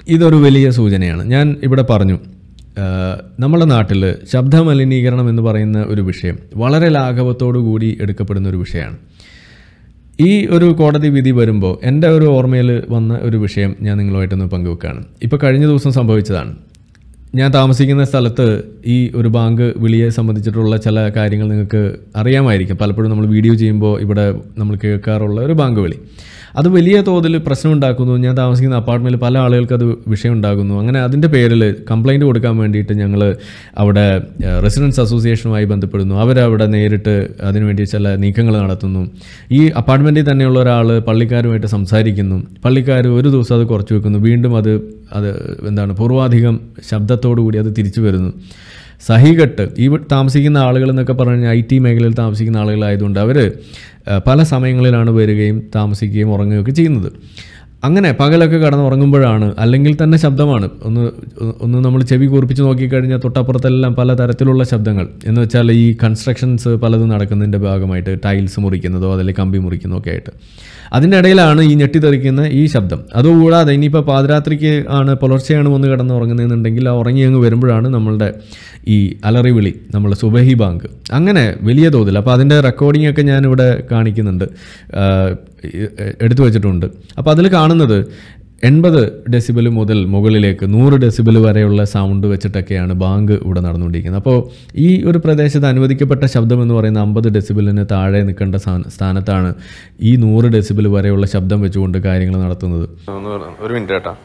ഇതൊരു വലിയ സൂചനയാണ് ഞാൻ ഇവിടെ പറഞ്ഞു ആ, നമ്മുടെ നാട്ടിൽ ശബ്ദ മലിനീകരണം എന്ന് പറയുന്ന ഒരു വിഷയം വളരെ ലാഘവത്തോടു കൂടി എടുക്കപ്പെടുന്ന ഒരു വിഷയമാണ് ഈ ഒരു കോടതി വിധി വരുമ്പോൾ എൻ്റെ ഒരു ഓർമ്മയിൽ വന്ന ഒരു വിഷയം ഞാൻ നിങ്ങളുമായിട്ടൊന്ന് പങ്കുവെക്കുകയാണ് ഇപ്പോൾ കഴിഞ്ഞ ദിവസം സംഭവിച്ചതാണ് ഞാൻ താമസിക്കുന്ന സ്ഥലത്ത് ഈ ഒരു ബാങ്ക് വിളിയെ സംബന്ധിച്ചിട്ടുള്ള ചില കാര്യങ്ങൾ നിങ്ങൾക്ക് അറിയാമായിരിക്കും പലപ്പോഴും നമ്മൾ വീഡിയോ ചെയ്യുമ്പോൾ ഇവിടെ നമ്മൾ കേൾക്കാറുള്ള ഒരു ബാങ്ക് വിളി അത് വലിയ തോതിൽ പ്രശ്നം ഉണ്ടാക്കുന്നു ഞാൻ താമസിക്കുന്ന അപ്പാർട്ട്മെൻറ്റിൽ പല ആളുകൾക്ക് അത് വിഷയം ഉണ്ടാകുന്നു അങ്ങനെ അതിൻ്റെ പേരിൽ കംപ്ലൈൻറ്റ് കൊടുക്കാൻ വേണ്ടിയിട്ട് ഞങ്ങൾ അവിടെ റെസിഡൻസ് അസോസിയേഷനുമായി ബന്ധപ്പെടുന്നു അവരവിടെ നേരിട്ട് അതിനുവേണ്ടി ചില നീക്കങ്ങൾ നടത്തുന്നു ഈ അപ്പാർട്ട്മെൻറ്റിൽ തന്നെയുള്ള ഒരാൾ പള്ളിക്കാരുമായിട്ട് സംസാരിക്കുന്നു പള്ളിക്കാർ ഒരു ദിവസം അത് കുറച്ച് വെക്കുന്നു വീണ്ടും അത് അത് എന്താണ് പൂർവാധികം ശബ്ദത്തോടു കൂടി അത് തിരിച്ചു വരുന്നു സഹികെട്ട് ഈ വി- താമസിക്കുന്ന ആളുകൾ എന്നൊക്കെ പറഞ്ഞു കഴിഞ്ഞാൽ ഐ ടി മേഖലയിൽ താമസിക്കുന്ന ആളുകളായതുകൊണ്ട് അവർ പല സമയങ്ങളിലാണ് വരികയും താമസിക്കുകയും ഉറങ്ങുകയൊക്കെ ചെയ്യുന്നത് അങ്ങനെ പകലൊക്കെ കടന്ന് ഉറങ്ങുമ്പോഴാണ് അല്ലെങ്കിൽ തന്നെ ശബ്ദമാണ് ഒന്ന് ഒന്ന് നമ്മൾ ചെവി കൂർപ്പിച്ച് നോക്കിക്കഴിഞ്ഞാൽ തൊട്ടപ്പുറത്തെല്ലാം പല തരത്തിലുള്ള ശബ്ദങ്ങൾ എന്ന് വെച്ചാൽ ഈ കൺസ്ട്രക്ഷൻസ് പലതും നടക്കുന്നതിൻ്റെ ഭാഗമായിട്ട് ടൈൽസ് മുറിക്കുന്നതോ അതിൽ കമ്പി മുറിക്കുന്നതോ ഒക്കെ ആയിട്ട് അതിൻ്റെ ഇടയിലാണ് ഈ ഞെട്ടിത്തെറിക്കുന്ന ഈ ശബ്ദം അതുകൂടാതെ ഇനിയിപ്പോൾ പാതിരാത്രിക്ക് ആണ് പുലർച്ചെയാണ് വന്ന് കിടന്ന് ഉറങ്ങുന്നതെന്നുണ്ടെങ്കിൽ ആ ഉറങ്ങി അങ്ങ് വരുമ്പോഴാണ് നമ്മളുടെ ഈ അലറി വിളി നമ്മൾ സുബഹി ബാങ്ക് അങ്ങനെ വലിയ തോതിൽ അപ്പോൾ അതിൻ്റെ റെക്കോർഡിംഗ് ഒക്കെ ഞാനിവിടെ കാണിക്കുന്നുണ്ട് ആ, എ- എടുത്തു വെച്ചിട്ടുണ്ട് അപ്പോൾ അതിൽ കാണുന്നത് എൺപത് ഡെസിബൽ മുതൽ മുകളിലേക്ക് നൂറ് ഡെസിബൽ വരെയുള്ള സൗണ്ട് വെച്ചിട്ടൊക്കെയാണ് ബാങ്ക് ഇവിടെ നടന്നുകൊണ്ടിരിക്കുന്നത് അപ്പോൾ ഈ ഒരു പ്രദേശത്ത് അനുവദിക്കപ്പെട്ട ശബ്ദം എന്ന് പറയുന്ന അമ്പത് ഡെസിബിളിന് താഴെ നിൽക്കേണ്ട സ്ഥാന- സ്ഥാനത്താണ് ഈ നൂറ് ഡെസിബിൾ വരെയുള്ള ശബ്ദം വെച്ചുകൊണ്ട് കാര്യങ്ങൾ നടത്തുന്നത് ഒരു മിനിറ്റ് കേട്ടാ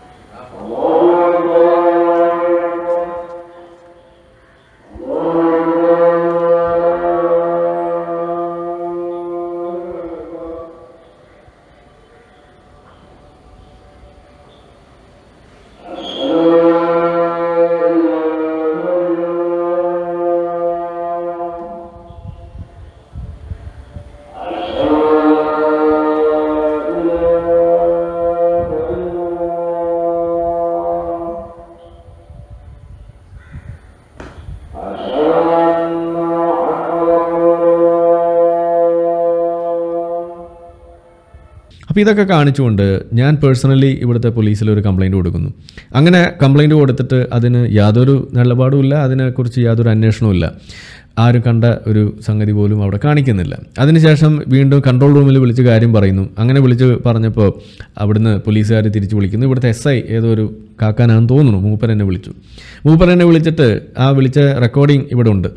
അപ്പോൾ ഇതൊക്കെ കാണിച്ചുകൊണ്ട് ഞാൻ പേഴ്സണലി ഇവിടുത്തെ പോലീസിൽ ഒരു കംപ്ലൈൻറ്റ് കൊടുക്കുന്നു അങ്ങനെ കംപ്ലൈൻറ്റ് കൊടുത്തിട്ട് അതിന് യാതൊരു നിലപാടുമില്ല അതിനെക്കുറിച്ച് യാതൊരു അന്വേഷണവും ഇല്ല ആരും കണ്ട ഒരു സംഗതി പോലും അവിടെ കാണിക്കുന്നില്ല അതിനുശേഷം വീണ്ടും കൺട്രോൾ റൂമിൽ വിളിച്ച് കാര്യം പറയുന്നു അങ്ങനെ വിളിച്ച് പറഞ്ഞപ്പോൾ അവിടുന്ന് പോലീസുകാർ തിരിച്ച് വിളിക്കുന്നു ഇവിടുത്തെ എസ് ഐ ഏതോ ഒരു കാക്കാനാണെന്ന് തോന്നുന്നു മൂപ്പർ എന്നെ വിളിച്ചു മൂപ്പർ എന്നെ വിളിച്ചിട്ട് ആ വിളിച്ച റെക്കോർഡിംഗ് ഇവിടെ ഉണ്ട്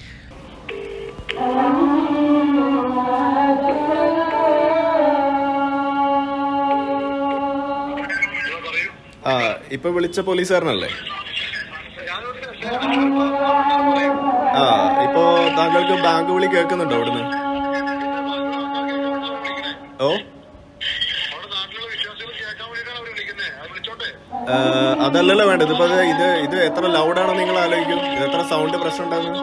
ആ ഇപ്പൊ വിളിച്ച പോലീസുകാരനല്ലേ ആ ഇപ്പോ താങ്കൾക്ക് ബാങ്ക് വിളി കേൾക്കുന്നുണ്ടോ അവിടുന്ന് ഓ ആ, അതല്ലല്ലോ വേണ്ടത് ഇപ്പൊ ഇത് ഇത് ഇത് എത്ര ലൗഡാണെന്ന് നിങ്ങൾ ആലോചിക്കും ഇത് എത്ര സൗണ്ട് പ്രശ്നം ഉണ്ടാകുന്നു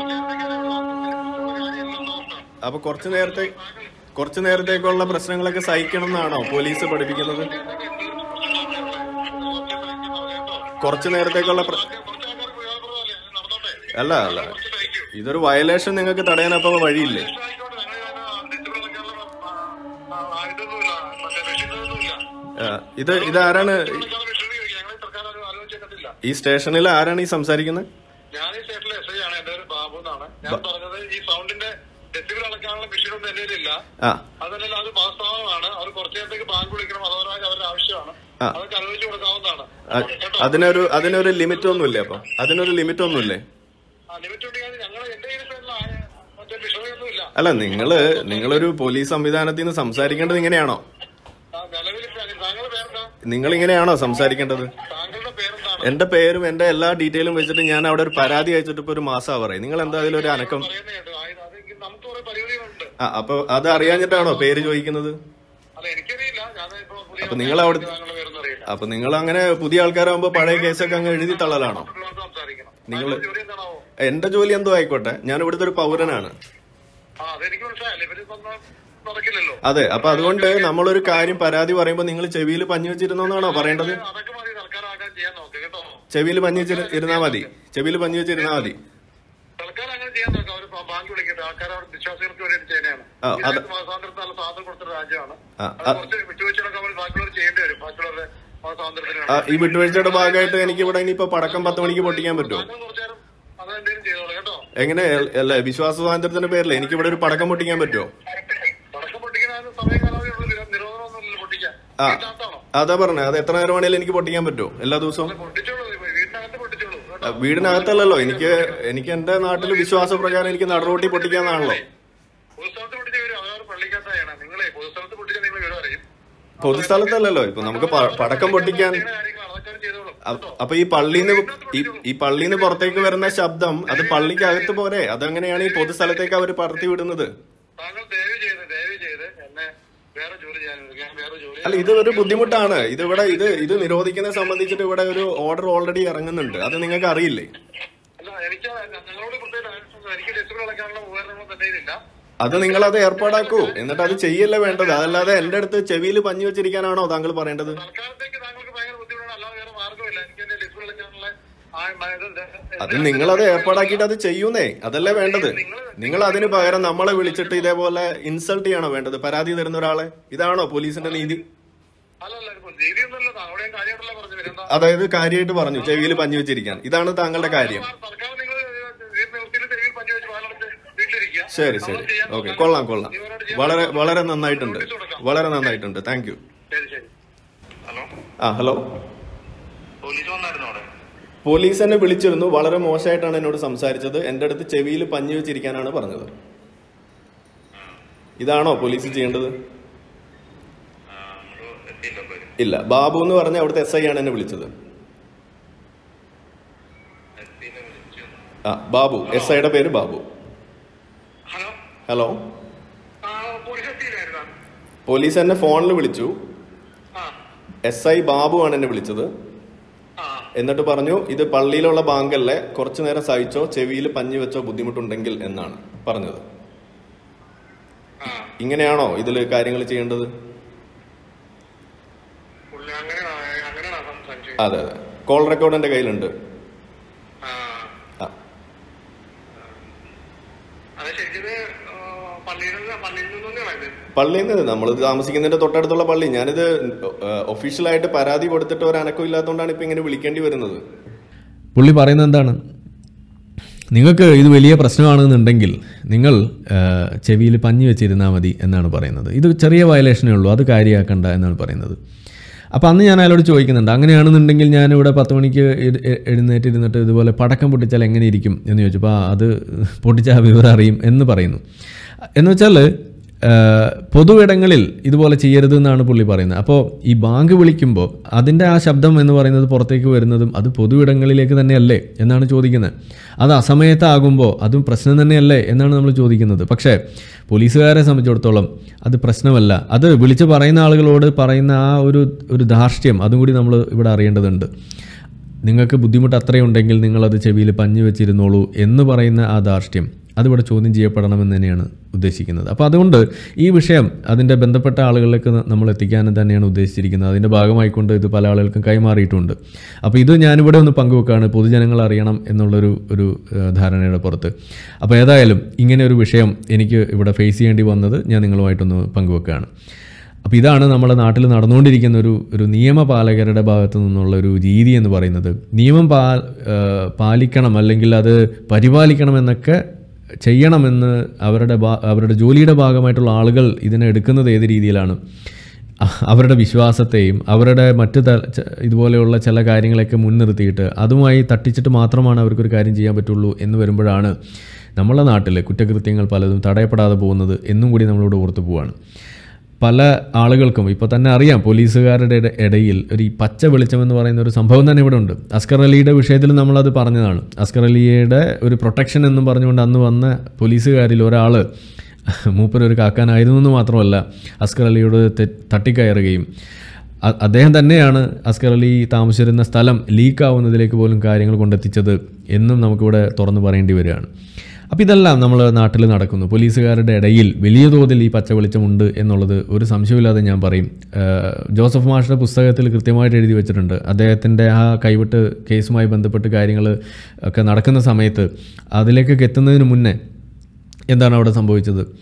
അപ്പൊ കുറച്ചു നേരത്തെ കുറച്ചു നേരത്തേക്കുള്ള പ്രശ്നങ്ങളൊക്കെ സഹിക്കണം എന്നാണോ പോലീസ് പഠിപ്പിക്കുന്നത് കുറച്ചു നേരത്തേക്കുള്ള പ്ര- അല്ല അല്ല ഇതൊരു വയലേഷൻ നിങ്ങൾക്ക് തടയാൻ അപ്പൊ വഴിയില്ലേ ആ, ഇത് ഇതാരാണ് ഈ സ്റ്റേഷനിൽ ആരാണ് ഈ സംസാരിക്കുന്നത് ഞാൻ ഈ സ്റ്റേഷനിലെ എസ് ഐ ആണ് എന്റെ പേര് ബാബു എന്നാണ് ഞാൻ പറഞ്ഞത് ഈ സൗണ്ടിന്റെ ഡെസിബിൾ അളക്കാനുള്ള മെഷീൻ ഒന്നും എന്റെ കയ്യിലില്ല ആ അതല്ല അത് പാസ്താവാണ് അവർ കുറച്ചു നേരത്തേക്ക് ബാങ്ക് വിളിക്കണം അതോരാജ് അവരുടെ ആവശ്യമാണ് ആ. അതൊക്കെ അനുവദിച്ചു കൊടുക്കാവുന്നതാണ് അ- അതിനൊരു അതിനൊരു ലിമിറ്റ് ഒന്നുമില്ലേ അപ്പൊ അതിനൊരു ലിമിറ്റ് ഒന്നുമില്ലേ ആ ലിമിറ്റ് ഉണ്ടെങ്കിൽ ഞങ്ങൾ എന്റെ കയ്യിൽ ഇപ്പൊ മറ്റേ വിഷയമൊന്നുമില്ല അല്ല നിങ്ങള് നിങ്ങളൊരു പോലീസ് സംവിധാനത്തിൽ നിന്ന് സംസാരിക്കേണ്ടത് ഇങ്ങനെയാണോ നിലവിൽ താങ്കളുടെ പേരെന്താ നിങ്ങൾ ഇങ്ങനെയാണോ സംസാരിക്കേണ്ടത് താങ്കളുടെ പേരെന്താണ് എന്റെ പേരും എന്റെ എല്ലാ ഡീറ്റെയിലും വെച്ചിട്ട് ഞാൻ അവിടെ ഒരു പരാതി അയച്ചിട്ട് ഇപ്പൊ ഒരു മാസം പറയും നിങ്ങൾ എന്താ അതിലൊരു അനക്കം പറയുന്നത് കേട്ടു ആ, ഇത് അത് നമുക്ക് കുറെ പരിമിതികളുണ്ട് ആ അപ്പൊ അത് അറിയാഞ്ഞിട്ടാണോ പേര് ചോദിക്കുന്നത് അല്ല എനിക്കറിയില്ല ഞാൻ ഇപ്പൊ പുതിയ അപ്പൊ നിങ്ങൾ അവിടെ താങ്കളുടെ പേരൊന്നും അറിയില്ല അപ്പൊ നിങ്ങൾ അങ്ങനെ പുതിയ ആൾക്കാരാകുമ്പോ പഴയ കേസൊക്കെ അങ്ങ് എഴുതി തള്ളലാണോ മറ്റുള്ളവർക്ക് സംസാരിക്കണം നിങ്ങള് താങ്കളുടെ ജോലി എന്താണാവോ എന്റെ ജോലി എന്തോ ആയിക്കോട്ടെ ഞാൻ ഇവിടുത്തെ ഒരു പൗരനാണ് ആ അതെനിക്ക് മനസ്സിലായില്ല ഇവരിപ്പോ നടക്കില്ലല്ലോ അതെ അപ്പൊ അതുകൊണ്ട് നമ്മളൊരു കാര്യം പരാതി പറയുമ്പോൾ നിങ്ങൾ ചെവിയിൽ പഞ്ഞു വെച്ചിരുന്നോന്നാണോ പറയേണ്ടത് അതൊക്കെ മതി തൽക്കാലം ആക്കാൻ ചെയ്യാൻ നോക്ക് കേട്ടോ ചെവിയിൽ പഞ്ഞു വെച്ചിരു ഇരുന്നാ മതി ചെവിയിൽ പഞ്ഞു വെച്ചിരുന്നാ മതി തൽക്കാലം അങ്ങനെ ചെയ്യാൻ നോക്കാം അവർ ബാങ്ക് വിളിക്കട്ടെ ആൾക്കാർ അവർ വിശ്വാസികൾക്ക് വേണ്ടിയിട്ട് ചെയ്യുന്നതാണ് ആ, അത്- സ്വാതന്ത്ര്യത്തിന് നല്ല സ്വാതന്ത്ര്യം കൊടുത്തൊരു രാജ്യമാണ് ആ, അത് കുറച്ച് വിട്ടുവീഴ്ചകളൊക്കെ അവർ ബാക്കിയുള്ളവർ ചെയ്യേണ്ടി വരും ബാക്കിയുള്ളവരുടെ സ്വാതന്ത്ര്യത്തിന് ആ, ഈ വിട്ടുവീഴ്ചയുടെ ഭാഗമായിട്ട് എനിക്ക് ഇവിടെ ഇനിയിപ്പോ പടക്കം പത്ത് മണിക്ക് പൊട്ടിക്കാൻ പറ്റുമോ താങ്കൾ കുറച്ചു നേരം അതെന്തെങ്കിലും ചെയ്തോളൂ കേട്ടോ എങ്ങനെ അല്ല വിശ്വാസ സ്വാതന്ത്ര്യത്തിന്റെ പേരിൽ എനിക്ക് ഇവിടെ ഒരു പടക്കം പൊട്ടിക്കാൻ പറ്റുമോ പടക്കം പൊട്ടിക്കുന്ന അതിന് സമയം കാലാവധി ഉള്ളൂ നിരോ- നിരോധനമൊന്നുമില്ല പൊട്ടിക്കാൻ ആ. വീട്ടിനകത്താണോ അതാ പറഞ്ഞത് അത് എത്ര നേരം വേണേലും എനിക്ക് പൊട്ടിക്കാൻ പറ്റുമോ എല്ലാ ദിവസവും പൊട്ടിച്ചോളൂ ഇപ്പൊ വീട്ടിനകത്ത് പൊട്ടിച്ചോളൂ ആ, കേട്ടോ വീടിനകത്തല്ലല്ലോ എനിക്ക് എനിക്ക് എന്റെ നാട്ടിൽ വിശ്വാസപ്രകാരം എനിക്ക് നടുറോട്ടി പൊട്ടിക്കാന്നാണല്ലോ പൊതുസ്ഥലത്ത് പൊട്ടിച്ച വരും അതൊരു പള്ളിക്കകത്താണ് നിങ്ങളെ പൊതുസ്ഥലത്ത് പൊട്ടിച്ച നിങ്ങൾ വിവരം അറിയും പൊതുസ്ഥലത്തല്ലല്ലോ ഇപ്പൊ നമുക്ക് പ- പടക്കം പൊട്ടിക്കാൻ ചെയ്യുന്ന കാര്യങ്ങളാണ് അതൊക്കെ അവര് ചെയ്തോളും അ- അപ്പൊ ഈ പള്ളിന്ന് ഈ ഈ പള്ളിന്ന് പുറത്തേക്ക് വരുന്ന ശബ്ദം അത് പള്ളിക്ക് അകത്ത് പോരെ അതങ്ങനെയാണ് ഈ പൊതുസ്ഥലത്തേക്ക് അവർ പറത്തി വിടുന്നത് താങ്കൾ ദയവ് ചെയ്ത് ദയവ് ചെയ്ത് എന്നെ വേറെ ജോലി ചെയ്യാൻ ഞാൻ വേറെ ജോലി അല്ല ഇത് ഒരു ബുദ്ധിമുട്ടാണ് ഇത് ഇവിടെ ഇത് ഇത് നിരോധിക്കുന്നത് സംബന്ധിച്ചിട്ട് ഇവിടെ ഒരു ഓർഡർ ഓൾറെഡി ഇറങ്ങുന്നുണ്ട് അത് നിങ്ങൾക്ക് അറിയില്ലേ അല്ല എനിക്ക് ഞങ്ങളോട് പ്രത്യേകം എനിക്ക് ഡെസിബിൾ അളക്കാനുള്ള ഉപകരണങ്ങൾ തന്നെ ഇല്ല അത് നിങ്ങൾ അത് ഏർപ്പാടാക്കൂ എന്നിട്ട് അത് ചെയ്യല്ലേ വേണ്ടത് അതല്ലാതെ എന്റെ അടുത്ത് ചെവിയിൽ പഞ്ഞു വെച്ചിരിക്കാനാണോ താങ്കൾ പറയേണ്ടത് തൽക്കാലത്തേക്ക് താങ്കൾക്ക് ഭയങ്കര ബുദ്ധിമുട്ടാണ് അല്ലാതെ വേറെ മാർഗ്ഗമില്ല എനിക്ക് എന്റെ ഡെസിബിൾ അളക്കാനുള്ള ആ മ- ഇത് അത് നിങ്ങൾ അത് ഏർപ്പാടാക്കിയിട്ട് അത് ചെയ്യൂന്നേ അതല്ലേ വേണ്ടത് നിങ്ങൾ അതിന് പകരം നമ്മളെ വിളിച്ചിട്ട് ഇതേപോലെ ഇൻസൾട്ട് ചെയ്യണോ വേണ്ടത് പരാതി തരുന്ന ഒരാളെ ഇതാണോ പോലീസിന്റെ നീതി അല്ലല്ല ഇപ്പൊ രീതിയൊന്നുമല്ല അവിടെയും കാര്യമായിട്ടല്ല പറഞ്ഞു വരുന്ന അതായത് കാര്യമായിട്ട് പറഞ്ഞു ചെവിയിൽ പഞ്ഞു വെച്ചിരിക്കാൻ ഇതാണ് താങ്കളുടെ കാര്യം തൽക്കാലം നിങ്ങൾ നിവൃത്തിയിൽ തെരുവിൽ പഞ്ഞു വെച്ച് പാലടച്ച് വീട്ടിലിരിക്കുക ശരി ശരി ഓക്കെ കൊള്ളാം കൊള്ളാം വളരെ വളരെ നന്നായിട്ടുണ്ട് വളരെ നന്നായിട്ടുണ്ട് താങ്ക് യു ശരി ശരി ഹലോ ആ ഹലോ പോലീസ് വന്നായിരുന്നു അവിടെ പോലീസ് എന്നെ വിളിച്ചിരുന്നു വളരെ മോശമായിട്ടാണ് എന്നോട് സംസാരിച്ചത് എൻ്റെ അടുത്ത് ചെവിയിൽ പഞ്ഞു വെച്ചിരിക്കാനാണ് പറഞ്ഞത് ഇതാണോ പോലീസ് ചെയ്യേണ്ടത് ഇല്ല ബാബു എന്ന് പറഞ്ഞ അവിടുത്തെ എസ് ഐ ആണ് എന്നെ വിളിച്ചത് ആ ബാബു എസ് ഐയുടെ പേര് ബാബു ഹലോ ഹലോ ആ പോലീസ് എത്തിയില്ലായിരുന്നോ പോലീസ് എന്നെ ഫോണിൽ വിളിച്ചു ആ എസ് ഐ ബാബു ആണ് എന്നെ വിളിച്ചത് ആ എന്നിട്ട് പറഞ്ഞു ഇത് പള്ളിയിലുള്ള ബാങ്കല്ലേ കുറച്ചു നേരം സഹിച്ചോ ചെവിയിൽ പഞ്ഞു വെച്ചോ ബുദ്ധിമുട്ടുണ്ടെങ്കിൽ എന്നാണ് പറഞ്ഞത് ആ ഇങ്ങനെയാണോ ഇതിൽ കാര്യങ്ങൾ ചെയ്യേണ്ടത് പുള്ളി അങ്ങനെ അങ്ങനെയാണോ സംസാരിച്ചത് അതെ അതെ കോൾ റെക്കോർഡ് എൻ്റെ കയ്യിലുണ്ട് ആ ആ അത് ശരിക്കും പള്ളിയിൽ നിന്ന് പള്ളിയിൽ നിന്നൊക്കെയാണോ ഇത് പള്ളിയിൽ നിന്ന് നമ്മൾ താമസിക്കുന്നതിന്റെ തൊട്ടടുത്തുള്ള പള്ളി ഞാനിത് ഒഫീഷ്യലായിട്ട് പരാതി കൊടുത്തിട്ട് ഒരു അനക്കം ഇല്ലാത്തതുകൊണ്ടാണ് ഇപ്പൊ ഇങ്ങനെ വിളിക്കേണ്ടി വരുന്നത് പുള്ളി പറയുന്നത് എന്താണ് നിങ്ങൾക്ക് ഇത് വലിയ പ്രശ്നമാണെന്നുണ്ടെങ്കിൽ നിങ്ങൾ ചെവിയിൽ പഞ്ഞി വെച്ചിരുന്നാൽ മതി എന്നാണ് പറയുന്നത് ഇത് ചെറിയ വയലേഷനേ ഉള്ളൂ അത് കാര്യമാക്കണ്ട എന്നാണ് പറയുന്നത് അപ്പോൾ അന്ന് ഞാൻ അയാളോട് ചോദിക്കുന്നുണ്ട് അങ്ങനെയാണെന്നുണ്ടെങ്കിൽ ഞാനിവിടെ പത്ത് മണിക്ക് എ- എ- എഴുന്നേറ്റ് ഇരുന്നിട്ട് ഇതുപോലെ പടക്കം പൊട്ടിച്ചാൽ എങ്ങനെ ഇരിക്കും എന്ന് ചോദിച്ചപ്പോൾ ആ അത് പൊട്ടിച്ചാൽ ആ വിവരം അറിയും എന്ന് പറയുന്നു എന്ന് വെച്ചാൽ പൊതുവിടങ്ങളിൽ ഇതുപോലെ ചെയ്യരുത് എന്നാണ് പുള്ളി പറയുന്നത് അപ്പോൾ ഈ ബാങ്ക് വിളിക്കുമ്പോൾ അതിൻ്റെ ആ ശബ്ദം എന്ന് പറയുന്നത് പുറത്തേക്ക് വരുന്നതും അത് പൊതുവിടങ്ങളിലേക്ക് തന്നെയല്ലേ എന്നാണ് ചോദിക്കുന്നത് അത് അസമയത്താകുമ്പോൾ അതും പ്രശ്നം തന്നെയല്ലേ എന്നാണ് നമ്മൾ ചോദിക്കുന്നത് പക്ഷേ പോലീസുകാരെ സംബന്ധിച്ചിടത്തോളം അത് പ്രശ്നമല്ല അത് വിളിച്ച് പറയുന്ന ആളുകളോട് പറയുന്ന ആ ഒരു ഒരു ധാർഷ്ട്യം അതും കൂടി നമ്മൾ ഇവിടെ അറിയേണ്ടതുണ്ട് നിങ്ങൾക്ക് ബുദ്ധിമുട്ട് അത്രയുണ്ടെങ്കിൽ നിങ്ങളത് ചെവിയിൽ പഞ്ഞു വെച്ചിരുന്നോളൂ എന്ന് പറയുന്ന ആ ധാർഷ്ട്യം അതിവിടെ ചോദ്യം ചെയ്യപ്പെടണമെന്ന് തന്നെയാണ് ഉദ്ദേശിക്കുന്നത് അപ്പോൾ അതുകൊണ്ട് ഈ വിഷയം അതിൻ്റെ ബന്ധപ്പെട്ട ആളുകളിലേക്ക് നമ്മൾ എത്തിക്കാനും തന്നെയാണ് ഉദ്ദേശിച്ചിരിക്കുന്നത് അതിൻ്റെ ഭാഗമായിക്കൊണ്ട് ഇത് പല ആളുകൾക്കും കൈമാറിയിട്ടുണ്ട് അപ്പോൾ ഇത് ഞാനിവിടെ ഒന്ന് പങ്കുവെക്കുകയാണ് പൊതുജനങ്ങൾ അറിയണം എന്നുള്ളൊരു ഒരു ഏഹ്, ധാരണയുടെ പുറത്ത് അപ്പോൾ ഏതായാലും ഇങ്ങനെ ഒരു വിഷയം എനിക്ക് ഇവിടെ ഫേസ് ചെയ്യേണ്ടി വന്നത് ഞാൻ നിങ്ങളുമായിട്ടൊന്ന് പങ്കുവെക്കുകയാണ് അപ്പോൾ ഇതാണ് നമ്മുടെ നാട്ടിൽ നടന്നുകൊണ്ടിരിക്കുന്ന ഒരു ഒരു നിയമപാലകരുടെ ഭാഗത്തു നിന്നുള്ള ഒരു രീതി എന്ന് പറയുന്നത് നിയമം പാ ഏഹ് പാലിക്കണം അല്ലെങ്കിൽ അത് പരിപാലിക്കണം എന്നൊക്കെ ചെയ്യണമെന്ന് അവരുടെ ഭാ- അവരുടെ ജോലിയുടെ ഭാഗമായിട്ടുള്ള ആളുകൾ ഇതിനെ എടുക്കുന്നത് ഏത് രീതിയിലാണ് അഹ് അവരുടെ വിശ്വാസത്തെയും അവരുടെ മറ്റ് ത- ച- ഇതുപോലെയുള്ള ചില കാര്യങ്ങളെയൊക്കെ മുൻനിർത്തിയിട്ട് അതുമായി തട്ടിച്ചിട്ട് മാത്രമാണ് അവർക്കൊരു കാര്യം ചെയ്യാൻ പറ്റുള്ളൂ എന്ന് വരുമ്പോഴാണ് നമ്മളെ നാട്ടിൽ കുറ്റകൃത്യങ്ങൾ പലതും തടയപ്പെടാതെ പോകുന്നത് എന്നും കൂടി നമ്മളിവിടെ ഓർത്തു പോവാണ് പല ആളുകൾക്കും ഇപ്പോൾ തന്നെ അറിയാം പോലീസുകാരുടെ ഇട- ഇടയിൽ ഒരു ഈ പച്ച വെളിച്ചം എന്ന് പറയുന്ന ഒരു സംഭവം തന്നെ ഇവിടെ ഉണ്ട് അസ്കർ അലിയുടെ വിഷയത്തിൽ നമ്മളത് പറഞ്ഞതാണ് അസ്കർ അലിയുടെ ഒരു പ്രൊട്ടക്ഷൻ എന്നും പറഞ്ഞുകൊണ്ട് അന്ന് വന്ന പോലീസുകാരിൽ ഒരാൾ മൂപ്പരൊരു കാക്കാനായിരുന്നു എന്ന് മാത്രമല്ല അസ്കർ അലിയോട് തെ- തട്ടിക്കയറുകയും അ- അദ്ദേഹം തന്നെയാണ് അസ്കർ അലി താമസിച്ചിരുന്ന സ്ഥലം ലീക്കാവുന്നതിലേക്ക് പോലും കാര്യങ്ങൾ കൊണ്ടെത്തിച്ചത് എന്നും നമുക്കിവിടെ തുറന്നു പറയേണ്ടി വരികയാണ് അപ്പോൾ ഇതെല്ലാം നമ്മൾ നാട്ടിൽ നടക്കുന്നു പോലീസുകാരുടെ ഇടയിൽ വലിയ തോതിൽ ഈ പച്ച വെളിച്ചമുണ്ട് എന്നുള്ളത് ഒരു സംശയമില്ലാതെ ഞാൻ പറയും ഏഹ് ജോസഫ് മാഷിൻ്റെ പുസ്തകത്തിൽ കൃത്യമായിട്ട് എഴുതി വെച്ചിട്ടുണ്ട് അദ്ദേഹത്തിൻ്റെ ആ കൈവിട്ട് കേസുമായി ബന്ധപ്പെട്ട് കാര്യങ്ങൾ ഒക്കെ നടക്കുന്ന സമയത്ത് അതിലേക്കൊക്കെ എത്തുന്നതിന് മുന്നേ എന്താണ് അവിടെ സംഭവിച്ചത്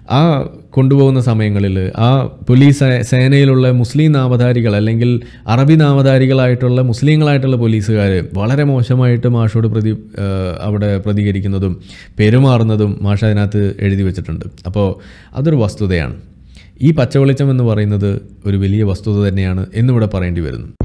ആ കൊണ്ടുപോകുന്ന സമയങ്ങളിൽ ആ പോലീസ് സേ- സേനയിലുള്ള മുസ്ലിം നാമധാരികൾ അല്ലെങ്കിൽ അറബി നാമധാരികളായിട്ടുള്ള മുസ്ലിങ്ങളായിട്ടുള്ള പോലീസുകാർ വളരെ മോശമായിട്ട് മാഷോട് പ്രതി ആ, അവിടെ പ്രതികരിക്കുന്നതും പെരുമാറുന്നതും മാഷ അതിനകത്ത് എഴുതി വെച്ചിട്ടുണ്ട് അപ്പോൾ അതൊരു വസ്തുതയാണ് ഈ പച്ചവെളിച്ചം എന്ന് പറയുന്നത് ഒരു വലിയ വസ്തുത തന്നെയാണ് എന്നിവിടെ പറയേണ്ടി വരുന്നു